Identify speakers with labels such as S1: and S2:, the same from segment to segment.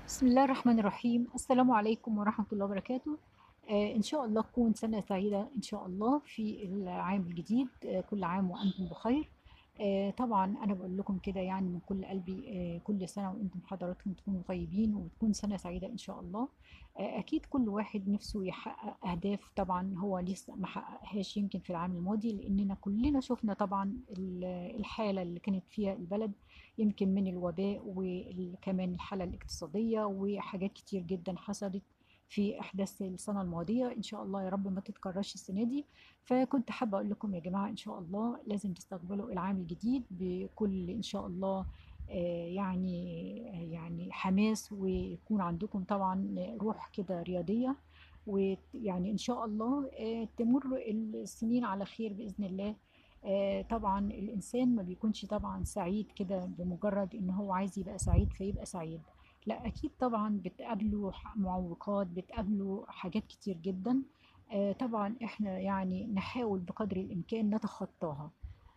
S1: بسم الله الرحمن الرحيم السلام عليكم ورحمة الله وبركاته آه إن شاء الله تكون سنة سعيدة إن شاء الله في العام الجديد آه كل عام وأنتم بخير آه طبعا أنا بقول لكم كده يعني من كل قلبي آه كل سنة وأنتم حضراتكم تكونوا طيبين وتكون سنة سعيدة إن شاء الله آه أكيد كل واحد نفسه يحقق أهداف طبعا هو لسه ما حققهاش يمكن في العام الماضي لأننا كلنا شفنا طبعا ال- الحالة اللي كانت فيها البلد يمكن من الوباء وكمان الحالة الاقتصادية وحاجات كتير جدا حصلت في أحداث السنة الماضية إن شاء الله يا رب ما تتكررش السنة دي فكنت حابة أقول لكم يا جماعة إن شاء الله لازم تستقبلوا العام الجديد بكل إن شاء الله آه، يعني يعني حماس ويكون عندكم طبعا روح كده رياضية ويعني إن شاء الله آه، تمر السنين على خير بإذن الله آه، طبعا الإنسان ما بيكونش طبعا سعيد كده بمجرد إن هو عايز يبقى سعيد فيبقى سعيد لا أكيد طبعا بتقابله ح- معوقات بتقابله حاجات كتير جدا آه، طبعا إحنا يعني نحاول بقدر الإمكان نتخطاها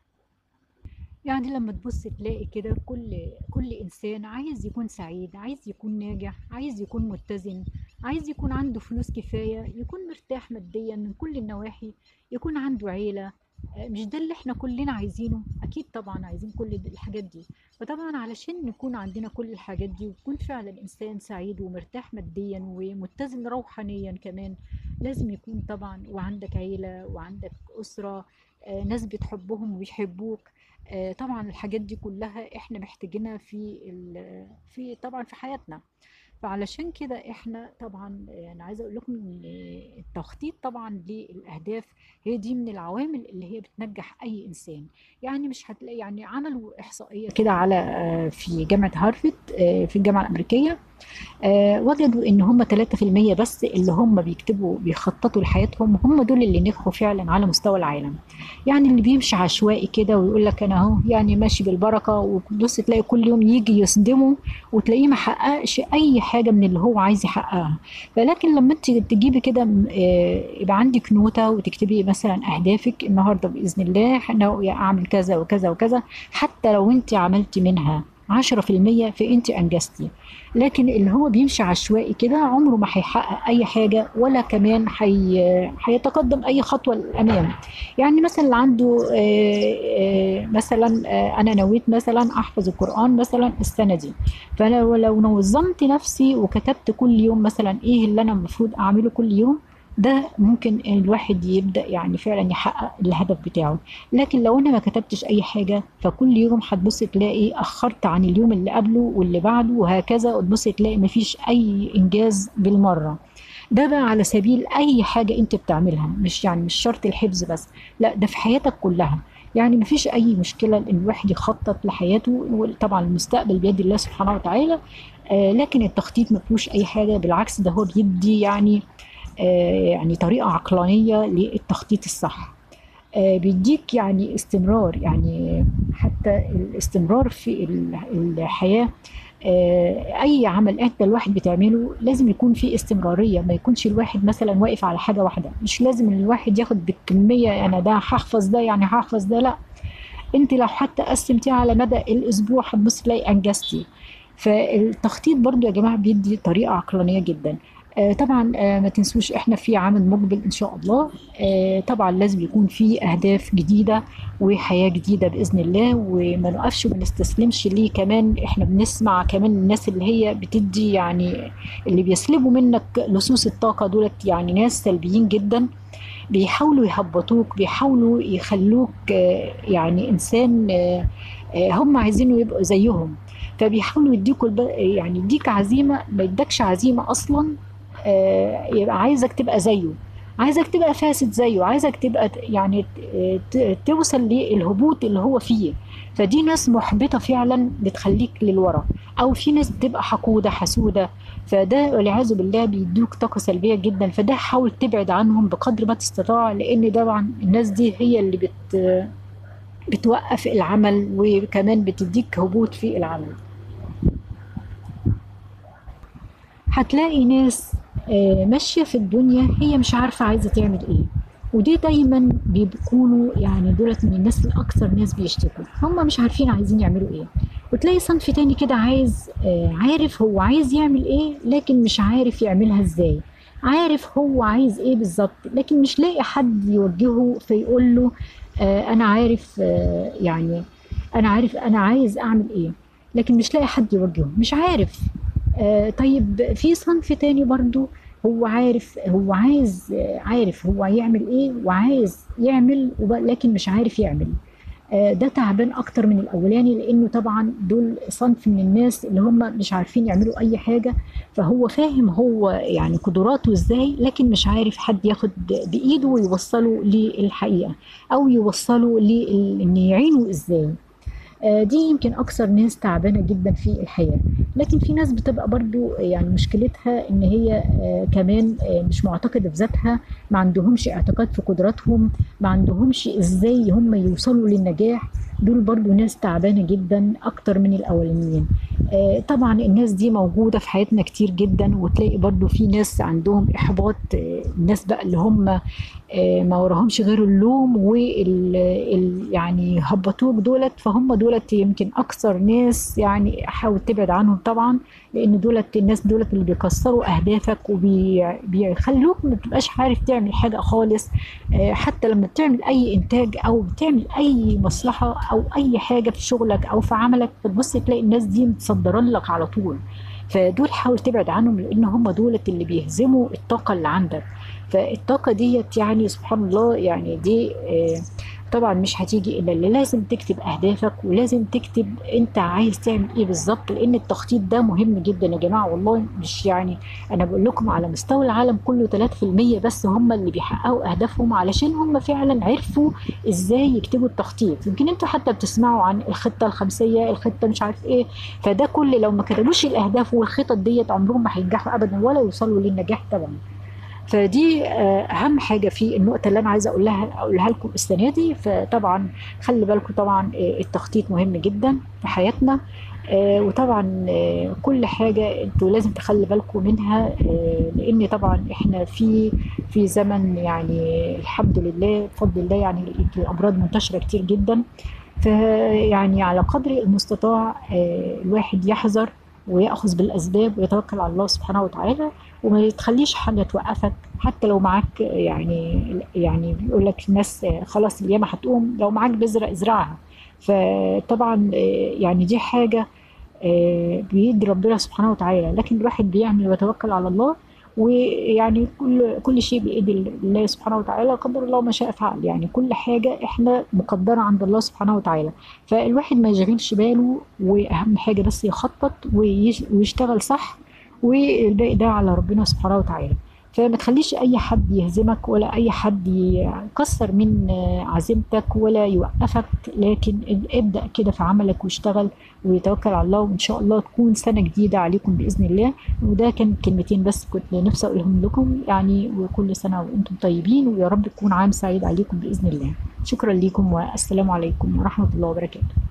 S1: يعني لما تبص تلاقي كده كل كل إنسان عايز يكون سعيد عايز يكون ناجح عايز يكون متزن عايز يكون عنده فلوس كفاية يكون مرتاح ماديا من كل النواحي يكون عنده عيلة آه، مش ده اللي احنا كلنا عايزينه أكيد طبعا عايزين كل د- الحاجات دي فطبعا علشان نكون عندنا كل الحاجات دي ويكون فعلا إنسان سعيد ومرتاح ماديا ومتزن روحانيا كمان لازم يكون طبعا وعندك عيلة وعندك أسرة آه، ناس بتحبهم وبيحبوك آه، طبعا الحاجات دي كلها احنا محتاجينها في ال- في طبعا في حياتنا فعلشان كده احنا طبعا يعني عايزه اقول لكم ان التخطيط طبعا للاهداف هي دي من العوامل اللي هي بتنجح اي انسان يعني مش هتلاقي يعني عملوا احصائيه كده على آه، في جامعه هارفارد آه، في الجامعه الامريكيه آه، وجدوا ان هم 3% بس اللي هم بيكتبوا بيخططوا لحياتهم هم دول اللي نجحوا فعلا على مستوى العالم يعني اللي بيمشي عشوائي كده ويقول لك انا اهو يعني ماشي بالبركه وتبص تلاقي كل يوم يجي يصدمه وتلاقيه ما حققش اي حاجه من اللي هو عايز يحققها فلكن لما انت تجيبي كده م- آه، يبقى عندك نوته وتكتبي مثلا اهدافك النهارده باذن الله ناويه اعمل كذا وكذا وكذا حتى لو انت عملتي منها 10% فانت انجزتي لكن اللي هو بيمشي عشوائي كده عمره ما هيحقق اي حاجه ولا كمان حي... هيتقدم اي خطوه للامام يعني مثلا اللي عنده آه، آه، مثلا آه، انا نويت مثلا احفظ القران مثلا السنه دي فلو لو نظمت نفسي وكتبت كل يوم مثلا ايه اللي انا المفروض اعمله كل يوم ده ممكن الواحد يبدأ يعني فعلا يحقق الهدف بتاعه لكن لو انا ما كتبتش اي حاجة فكل يوم هتبص تلاقي اخرت عن اليوم اللي قبله واللي بعده وهكذا وتبص تلاقي مفيش اي انجاز بالمرة ده بقى على سبيل اي حاجة انت بتعملها مش يعني مش شرط الحفظ بس لا ده في حياتك كلها يعني مفيش اي مشكلة ان الواحد يخطط لحياته وطبعا المستقبل بيد الله سبحانه وتعالى آه لكن التخطيط ما فيهوش اي حاجة بالعكس ده هو بيدي يعني آه يعني طريقة عقلانية للتخطيط الصح آه، بيديك يعني استمرار يعني حتى الاستمرار في ال- الحياة آه، أي عمل أنت الواحد بتعمله لازم يكون فيه استمرارية ما يكونش الواحد مثلا واقف على حاجة واحدة مش لازم إن الواحد ياخد بالكمية أنا ده هحفظ ده يعني هحفظ ده لا أنت لو حتى قسمتيه على مدى الأسبوع هتبص تلاقي أنجزتي فالتخطيط برضو يا جماعة بيدي طريقة عقلانية جدا آه، طبعا آه، ما تنسوش احنا في عام مقبل ان شاء الله آه، طبعا لازم يكون في اهداف جديده وحياه جديده باذن الله وما نقفش وما نستسلمش ليه كمان احنا بنسمع كمان الناس اللي هي بتدي يعني اللي بيسلبوا منك لصوص الطاقه دولت يعني ناس سلبيين جدا بيحاولوا يهبطوك بيحاولوا يخلوك آه، يعني انسان آه، آه، هم عايزينه يبقوا زيهم فبيحاولوا يديكوا الب- يعني يديك عزيمه ما يدكش عزيمه اصلا آه، يبقى عايزك تبقى زيه عايزك تبقى فاسد زيه عايزك تبقى ت- يعني ت- ت- توصل للهبوط اللي هو فيه فدي ناس محبطة فعلا بتخليك للورا او في ناس بتبقى حقودة حسودة فده والعياذ بالله بيدوك طاقة سلبية جدا فده حاول تبعد عنهم بقدر ما تستطاع لان طبعا الناس دي هي اللي بت بتوقف العمل وكمان بتديك هبوط في العمل هتلاقي ناس آه، ماشية في الدنيا هي مش عارفة عايزة تعمل ايه ودي دايما بيكونوا يعني دولت من الناس الأكثر ناس بيشتكوا هم مش عارفين عايزين يعملوا ايه وتلاقي صنف تاني كده عايز آه، عارف هو عايز يعمل ايه لكن مش عارف يعملها ازاي عارف هو عايز ايه بالظبط لكن مش لاقي حد يوجهه فيقول له آه، انا عارف آه، يعني انا عارف انا عايز اعمل ايه لكن مش لاقي حد يوجهه مش عارف آه، طيب في صنف تاني برضو هو عارف هو عايز آه، عارف هو يعمل ايه وعايز يعمل وب- لكن مش عارف يعمل آه، ده تعبان اكتر من الاولاني لانه طبعا دول صنف من الناس اللي هم مش عارفين يعملوا اي حاجه فهو فاهم هو يعني قدراته ازاي لكن مش عارف حد ياخد بايده ويوصله للحقيقه او يوصله لل- ان يعينه ازاي آه، دي يمكن اكثر ناس تعبانه جدا في الحياه لكن في ناس بتبقى برضو يعني مشكلتها ان هي آه، كمان آه، مش معتقده في ذاتها ما عندهمش اعتقاد في قدراتهم ما عندهمش ازاي هم يوصلوا للنجاح دول برضو ناس تعبانه جدا اكتر من الاولانيين آه، طبعا الناس دي موجوده في حياتنا كتير جدا وتلاقي برضو في ناس عندهم احباط آه، الناس بقى اللي هم آه، ما وراهمش غير اللوم وال ال- يعني هبطوك دولت فهم دولت يمكن اكثر ناس يعني حاول تبعد عنهم طبعا لان دولت الناس دولت اللي بيكسروا اهدافك وبيخلوك ما تبقاش عارف تعمل حاجه خالص آه، حتى لما بتعمل اي انتاج او بتعمل اي مصلحه او اي حاجه في شغلك او في عملك بتبص تلاقي الناس دي متصدره لك على طول فدول حاول تبعد عنهم لان هم دولت اللي بيهزموا الطاقه اللي عندك فالطاقة ديت يعني سبحان الله يعني دي آه، طبعا مش هتيجي الا اللي لازم تكتب اهدافك ولازم تكتب انت عايز تعمل ايه بالظبط لان التخطيط ده مهم جدا يا جماعه والله مش يعني انا بقول لكم على مستوى العالم كله 3% بس هم اللي بيحققوا اهدافهم علشان هم فعلا عرفوا ازاي يكتبوا التخطيط يمكن انتوا حتى بتسمعوا عن الخطه الخمسيه الخطه مش عارف ايه فده كل لو ما كتبوش الاهداف والخطط ديت عمرهم ما هينجحوا ابدا ولا يوصلوا للنجاح طبعا فدي آه، اهم حاجه في النقطه اللي انا عايزه اقولها اقولها لكم السنه دي فطبعا خلي بالكم طبعا آه، التخطيط مهم جدا في حياتنا آه، وطبعا آه، كل حاجه انتوا لازم تخلي بالكم منها آه، لان طبعا احنا في في زمن يعني الحمد لله بفضل الله يعني الامراض منتشره كتير جدا فيعني على قدر المستطاع آه، الواحد يحذر ويأخذ بالأسباب ويتوكل على الله سبحانه وتعالى وما تخليش حاجة توقفك حتى لو معاك يعني يعني بيقول لك الناس خلاص اليامة هتقوم لو معاك بذرة ازرعها فطبعا يعني دي حاجة آه، بيد ربنا سبحانه وتعالى لكن الواحد بيعمل ويتوكل على الله ويعني كل كل شيء بإيد الله سبحانه وتعالى قدر الله ما شاء فعل يعني كل حاجة احنا مقدرة عند الله سبحانه وتعالى فالواحد ما يشغلش باله وأهم حاجة بس يخطط ويش- ويشتغل صح والباقي ده على ربنا سبحانه وتعالى فما تخليش اي حد يهزمك ولا اي حد يكسر من عزيمتك ولا يوقفك لكن ابدأ كده في عملك واشتغل وتوكل على الله وان شاء الله تكون سنة جديدة عليكم بإذن الله وده كان كلمتين بس كنت نفسي اقولهم لكم يعني وكل سنة وانتم طيبين ويا رب يكون عام سعيد عليكم بإذن الله شكرا لكم والسلام عليكم ورحمة الله وبركاته